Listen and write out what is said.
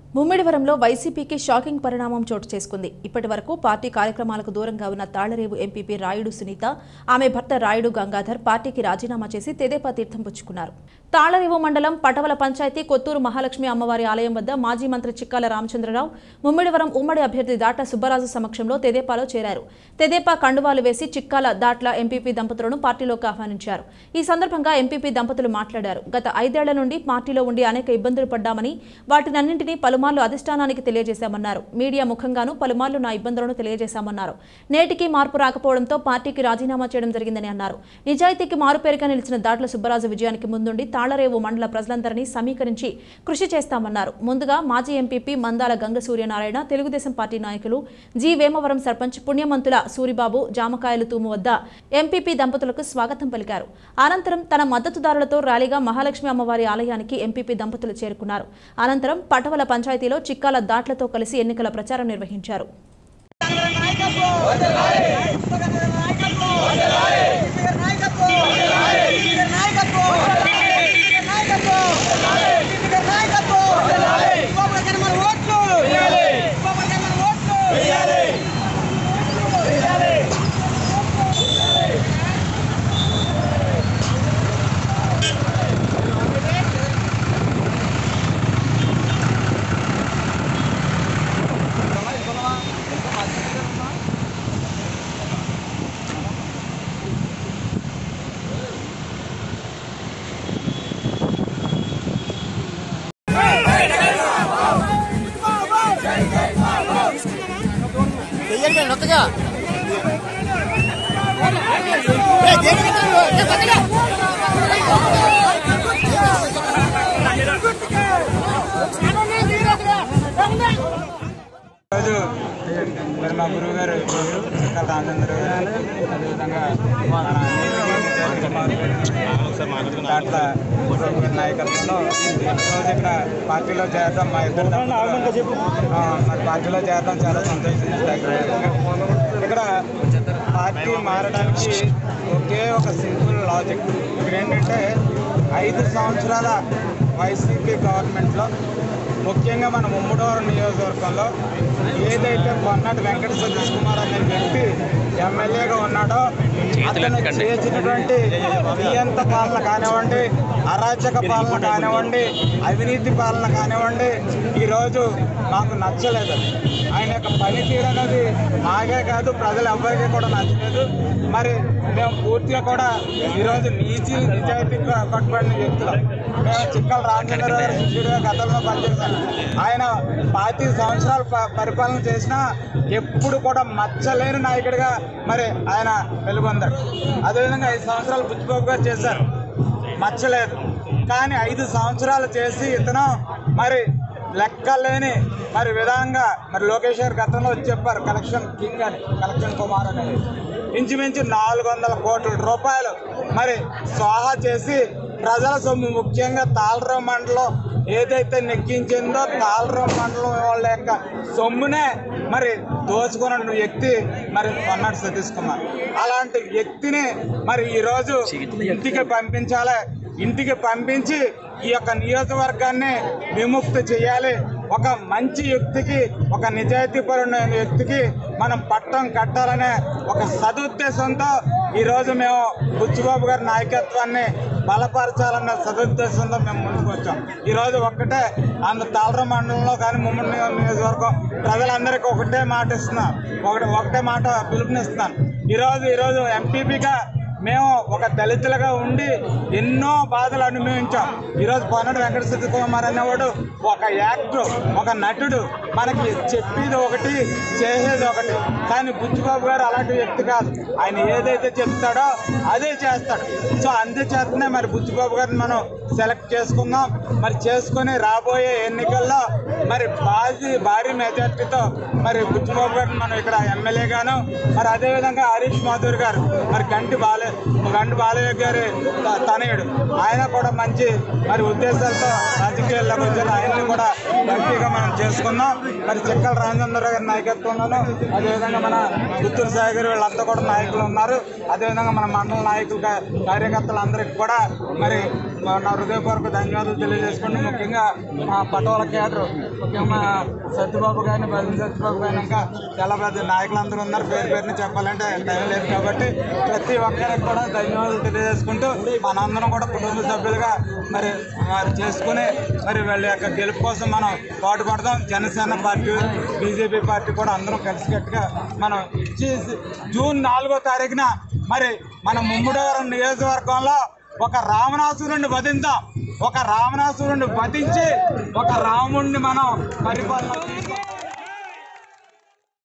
ముమ్మిడివరంలో వైసీపీకి షాకింగ్ పరిణామం చోటు చేసుకుంది ఇప్పటి వరకు పార్టీ కార్యక్రమాలకు దూరంగా ఉన్న తాళ్లరేవు ఎంపీపీ రాయుడు సునీత ఆమె భర్త రాయుడు గంగాధర్ పార్టీకి రాజీనామా చేసి తెదేపా తీర్థం పుచ్చుకున్నారు తాళ్లరేవు మండలం పటవల పంచాయతీ కొత్తూరు మహాలక్ష్మి అమ్మవారి ఆలయం వద్ద మాజీ మంత్రి చిక్కాల రామచంద్రరావు ముమ్మిడివరం ఉమ్మడి అభ్యర్థి దాట్ల సుబ్బరాజు సమక్షంలో తెదేపాలో చేరారు తెదేపా కండువాలు వేసి చిక్కాల దాట్ల ఎంపీపీ దంపతులను పార్టీలోకి ఆహ్వానించారు ఈ సందర్భంగా ఎంపీపీ దంపతులు మాట్లాడారు గత ఐదేళ్ల నుండి పార్టీలో ఉండి అనేక ఇబ్బందులు పడ్డామని వాటినన్నింటినీ పలుమార్లు అధిష్టానానికి తెలియజేశామన్నారు మీడియా ముఖంగానూ పలుమార్లు నా ఇబ్బందులను తెలియజేశామన్నారు నేటికి మార్పు రాకపోవడంతో పార్టీకి రాజీనామా చేయడం జరిగిందని అన్నారు నిజాయితీకి మారుపేరుగా నిలిచిన దాట్ల సుబ్బరాజు విజయానికి ముందుండి తాళ్లరేవు మండల ప్రజలందరినీ సమీకరించి కృషి చేస్తామన్నారు ముందుగా మాజీ ఎంపీపీ మందాల గంగ సూర్యనారాయణ తెలుగుదేశం పార్టీ నాయకులు జి వేమవరం సర్పంచ్ పుణ్యమంతుల సూరిబాబు జామకాయలు తూము వద్ద ఎంపీపీ దంపతులకు స్వాగతం పలికారు అనంతరం తన మద్దతుదారులతో ర్యాలీగా మహాలక్ష్మి అమ్మవారి ఆలయానికి ఎంపీపీ దంపతులు చేరుకున్నారు అనంతరం పటవల పంచాయతీలో చిక్కాల దాట్లతో కలిసి ఎన్నికల ప్రచారం నిర్వహించారు చెయ్యండి నొత్తగా ఏ, దేనికి ఎత్తున్నారు? ఏ, పక్కన. రోజు మరి మా గురువు గారు చిక్కల రామచంద్ర గారు అదేవిధంగా మన దాంట్లో గురువు గారి నాయకత్వంలో ఈరోజు ఇక్కడ పార్టీలో చేరడం మా ఇద్దరు దంపతులు, ఆ, మరి పార్టీలో చేరడం చాలా సంతోషించదగ్గ ఇక్కడ పార్టీ మారడానికి ఒకే ఒక సింపుల్ లాజిక్ ఇక్కడ ఏంటంటే ఐదు సంవత్సరాల వైసీపీ గవర్నమెంట్లో ముఖ్యంగా మన ముమ్మడవరం నియోజకవర్గంలో ఏదైతే కొన్నటి వెంకట సతీష్ కుమార్ అనే వ్యక్తి ఎమ్మెల్యేగా ఉన్నాడో అతను చేసినటువంటి నియంత పాలన కానివ్వండి అరాచక పాలన కానివ్వండి అవినీతి పాలన కానివ్వండి ఈరోజు మాకు నచ్చలేదు ఆయన యొక్క పనితీరు అనేది మాకే కాదు ప్రజలు ఎవ్వరికీ కూడా నచ్చలేదు మరి మేము పూర్తిగా కూడా ఈరోజు నీచి నిజాయితీ కట్టుబడిన వ్యక్తులు మేము చిక్కల రామచంద్ర గారు శిష్యుడిగా గతంలో పనిచేశాను ఆయన పాతి సంవత్సరాలు ప- పరిపాలన చేసినా ఎప్పుడు కూడా మచ్చలేని నాయకుడిగా మరి ఆయన వెలుగొందాడు అదేవిధంగా ఐదు సంవత్సరాలు బుచ్చిబాబు గారు చేశారు మచ్చలేదు కానీ ఐదు సంవత్సరాలు చేసి ఇతను మరి లెక్కలేని మరి విధంగా మరి లోకేష్ గారు గతంలో వచ్చి చెప్పారు కలెక్షన్ కింగ్ అని కలెక్షన్ కుమార్ అనేది ఇంచుమించు నాలుగు వందల కోట్ల రూపాయలు మరి స్వాహా చేసి ప్రజల సొమ్ము ముఖ్యంగా తాళరావు మండలం ఏదైతే నెగ్గించిందో తాళరావు మండలం వాళ్ళ యొక్క సొమ్మునే మరి దోచుకున్న వ్యక్తి మరి కొన్నాడు సతీష్ కుమార్ అలాంటి వ్యక్తిని మరి ఈరోజు ఇంటికి పంపించాలి ఇంటికి పంపించి ఈ యొక్క నియోజకవర్గాన్ని విముక్తి చేయాలి ఒక మంచి వ్యక్తికి ఒక నిజాయితీపరున్న వ్యక్తికి మనం పట్టం కట్టాలనే ఒక సదుద్దేశంతో ఈరోజు మేము బుచ్చిబాబు గారి నాయకత్వాన్ని బలపరచాలన్న సదుద్దేశంతో మేము ముందుకు వచ్చాం ఈరోజు ఒక్కటే అందు తాళర మండలంలో కానీ ముమ్మడి నియో- నియోజకవర్గం ప్రజలందరికీ ఒకటే మాట ఇస్తున్నాం ఒకటి ఒకటే మాట పిలుపునిస్తున్నాను ఈరోజు ఈరోజు ఎంపీపీగా మేము ఒక దళితులుగా ఉండి ఎన్నో బాధలు అనుభవించాం ఈరోజు పొన్నడు వెంకట సత్య కుమార్ అనేవాడు ఒక యాక్టర్ ఒక నటుడు మనకి చెప్పేది ఒకటి చేసేది ఒకటి కానీ బుచ్చిబాబు గారు అలాంటి వ్యక్తి కాదు ఆయన ఏదైతే చెప్తాడో అదే చేస్తాడు సో అందుచేతనే మరి బుచ్చిబాబు గారిని మనం సెలెక్ట్ చేసుకుందాం మరి చేసుకొని రాబోయే ఎన్నికల్లో మరి భారీ భారీ మెజార్టీతో మరి బుచ్చిబాబు గారిని మనం ఇక్కడ ఎమ్మెల్యేగాను మరి అదేవిధంగా హరీష్ మాధుర్ గారు మరి గంటి బాలే గంటి బాలయ్య గారి త- తనయుడు ఆయన కూడా మంచి మరి ఉద్దేశాలతో రాజకీయాల్లోకి వచ్చారు ఆయన్ని కూడా ఎంపీగా మనం చేసుకుందాం మరి చిక్కల రాజేంద్ర గారి నాయకత్వంలోనూ అదేవిధంగా మన గుత్తూరు సాగర్ వీళ్ళంతా కూడా నాయకులు ఉన్నారు అదేవిధంగా మన మండల నాయకులు కా- కార్యకర్తలందరికీ కూడా మరి మా- నా హృదయపూర్వక ధన్యవాదాలు తెలియజేసుకుంటూ ముఖ్యంగా మా పటోల కేడర్ ముఖ్యంగా సత్యబాబు కానీ బదిలీ సత్యబాబు కానీ ఇంకా చాలా పెద్ద నాయకులందరూ ఉన్నారు పేరు పేరుని చెప్పాలంటే టైం లేదు కాబట్టి ప్రతి ఒక్కరికి కూడా ధన్యవాదాలు తెలియజేసుకుంటూ మనందరం కూడా కుటుంబ సభ్యులుగా మరి మరి చేసుకుని మరి వాళ్ళ యొక్క గెలుపు కోసం మనం పాటుపడదాం జనసేన పార్టీ బీజేపీ పార్టీ కూడా అందరం కలిసికట్టుగా మనం చేసి జూన్ నాలుగో తారీఖున మరి మన ముమ్మడివరం నియోజకవర్గంలో ఒక రావణాసురుణ్ణి వధిందాం ఒక రావణాసురుణ్ణి వధించి ఒక రాముణ్ణి మనం పరిపాలన